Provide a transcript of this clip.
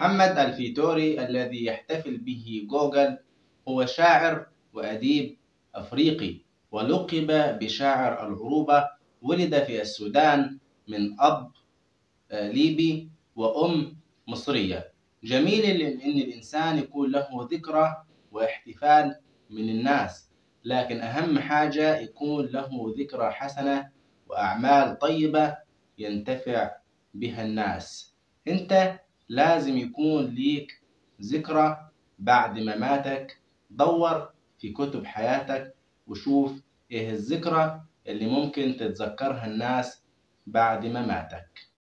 محمد الفيتوري الذي يحتفل به جوجل هو شاعر وأديب أفريقي ولقب بشاعر العروبة ولد في السودان من أب ليبي وأم مصرية جميل إن الإنسان يكون له ذكرى واحتفال من الناس لكن أهم حاجة يكون له ذكرى حسنة وأعمال طيبة ينتفع بها الناس أنت لازم يكون ليك ذكرى بعد مماتك دور في كتب حياتك وشوف إيه الذكرى اللي ممكن تتذكرها الناس بعد مماتك